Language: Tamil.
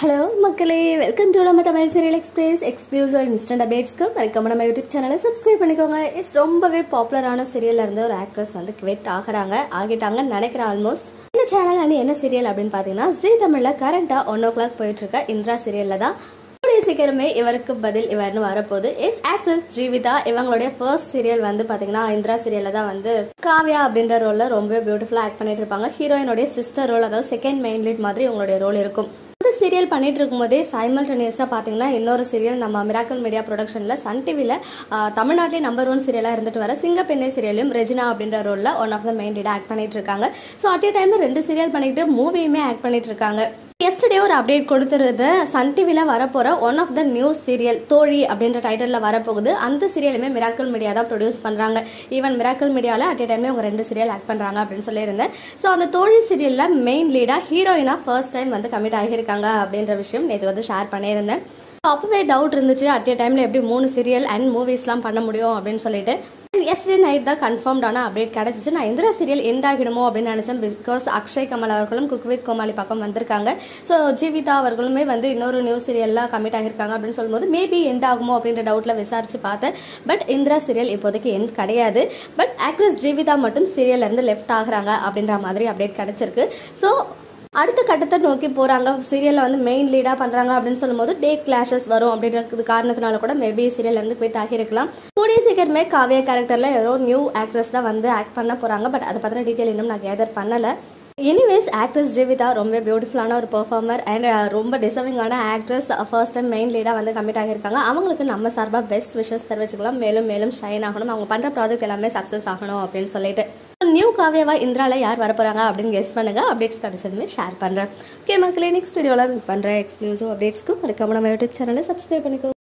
ஹலோ மக்களே வெல்கம் டு நம்ம Tamil serial express exclusive instant அப்டேட்ஸ்க்கு மறக்காம நம்ம யூடியூப் சேனலை சப்ஸ்கிரைப் பண்ணிக்கோங்க இட்ஸ் ரொம்பவே பாப்புலரான சீரியல்ல இருந்து ஒரு ஆக்ட்ரஸ் வந்து குவெட் ஆகுறாங்க ஆகிட்டாங்கன்னு நினைக்கிறேன் ஆல்மோஸ்ட் இந்த சேனல் அண்ட் என்ன சீரியல் அப்படின்னு பார்த்தீங்கன்னா ஜி தமிழில் கரண்ட்டாக ஒன் ஓ கிளாக் போயிட்டு இருக்க இந்திரா சீரியலில் தான் கூடிய சீக்கிரமே இவருக்கு பதில் இவர்னு வரப்போகுது எஸ் ஆக்ட்ரஸ் ஜீவிதா இவங்களுடைய ஃபர்ஸ்ட் சீரியல் வந்து பாத்தீங்கன்னா இந்திரா சீரியல்ல தான் வந்து காவ்யா அப்படின்ற ரோல்ல ரொம்ப பியூட்டிஃபுல்லா ஆக்ட் பண்ணிட்டு இருப்பாங்க ஹீரோயினுடைய சிஸ்டர் ரோல் அதாவது செகண்ட் மெயின் லீட் மாதிரி உங்களுடைய ரோல் இருக்கும் அந்த சீரியல் பண்ணிட்டு இருக்கும்போதே சைமல்டேனியஸாக பார்த்தீங்கன்னா இன்னொரு சீரியல் நம்ம மிராக்கல் மீடியா ப்ரொடக்ஷனில் சன் டிவியில் தமிழ்நாட்டிலே நம்பர் ஒன் சீரியலாக இருந்துட்டு வர சிங்கப்பெண்ணை சீரியலும் ரெஜினா அப்படின்ற ரோலில் ஒன் ஆஃப் த மெயின் லீடாக ஆக்ட் பண்ணிட்டு இருக்காங்க ஸோ அட் ஏ டைமில் ரெண்டு சீரியல் பண்ணிட்டு மூவியுமே ஆக்ட் பண்ணிட்டு இருக்காங்க எஸ்டர்டே ஒரு அப்டேட் கொடுத்துருது சன் டிவியில் வரப்போகிற one of the news serial Thozhi அப்படின்ற டைட்டிலில் வரப்போகுது அந்த சீரியலுமே மிராக்கல் மீடியா தான் ப்ரொடியூஸ் பண்ணுறாங்க ஈவன் மிராக்கல் மீடியாவில் அட் ஏ டைமே அவங்க ரெண்டு சீரியல் ஆக்ட் பண்ணுறாங்க அப்படின்னு சொல்லியிருந்தேன் ஸோ அந்த தோழி சீரியலில் மெயின் லீடாக ஹீரோயினாக ஃபர்ஸ்ட் டைம் வந்து கமிட் ஆகியிருக்காங்க அப்படின்ற விஷயம் நேற்று வந்து ஷேர் பண்ணியிருந்தேன் அப்போவே டவுட் இருந்துச்சு அட் ஏ டைமில் எப்படி மூணு சீரியல் அண்ட் மூவிஸ்லாம் பண்ண முடியும் அப்படின்னு சொல்லிட்டு எஸ்டே நைட் தான் கன்ஃபார்ம்டான அப்டேட் கிடச்சிச்சு நான் இந்திரா சீரியல் எண்ட் ஆகிடுமோ அப்படின்னு நினச்சேன் பிகாஸ் அக்ஷய் கமல் அவர்களும் குக் வித் கோமாளி பக்கம் வந்திருக்காங்க ஸோ ஜீவிதா அவர்களுமே வந்து இன்னொரு நியூஸ் சீரியல்லாம் கமிட் ஆகியிருக்காங்க அப்படின்னு சொல்லும்போது மேபி எண்ட் ஆகுமோ அப்படின்ற டவுட்டில் விசாரிச்சு பார்த்தேன் பட் இந்திரா சீரியல் இப்போதைக்கு எண்ட் கிடையாது பட் ஆக்ட்ரஸ் ஜீவிதா மட்டும் சீரியல்ல இருந்து லெஃப்ட் ஆகுறாங்க அப்படின்ற மாதிரி அப்டேட் கிடைச்சிருக்கு ஸோ அடுத்த கட்டத்தை நோக்கி போறாங்க சீரியல்ல வந்து மெயின் லீடா பண்றாங்க அப்படின்னு சொல்லும்போது டேட் கிளாஷஸ் வரும் அப்படின்ற காரணத்தினால கூட மேபி சீரியல் இருந்து குவிட் ஆகியிருக்கலாம் கூடிய சீக்கிரமே காவியா கேரக்டர்ல ஏதோ நியூ ஆக்ட்ரஸ் தான் வந்து ஆக்ட் பண்ண போறாங்க பட் அதை பத்தின டீட்டெயில் இன்னும் நான் கேதர் பண்ணல எனிவேஸ் ஆக்ட்ரஸ் ஜீவிதா ரொம்ப பியூட்டிஃபுல்லான ஒரு பெர்ஃபார்மர் அண்ட் ரொம்ப டிசர்விங்கான ஆக்ட்ரஸ் ஃபர்ஸ்ட் டைம் மெயின் லீடாக வந்து கமிட் ஆகியிருக்காங்க அவங்களுக்கு நம்ம சார்பாக பெஸ்ட் விஷஸ் தெரிவிச்சுக்கலாம் மேலும் மேலும் ஷைன் ஆகணும் அவங்க பண்ணுற ப்ராஜெக்ட் எல்லாமே சக்ஸஸ் ஆகணும் அப்படின்னு சொல்லிட்டு நியூ காவியாவா இந்திரால யார் வரப்போறாங்க அப்படின்னு கெஸ் பண்ணுங்க அப்டேட்ஸ் கிடைச்சதுமே ஷேர் பண்றேன் ஓகே மக்களே நெக்ஸ்ட் வீடியோவில் மீட் பண்றேன் எக்ஸ்க்ளூசிவ் அப்டேட்ஸ்க்கு மறக்காம நம்ம யூடியூப் சேனலை சப்ஸ்கிரைப் பண்ணிக்கோ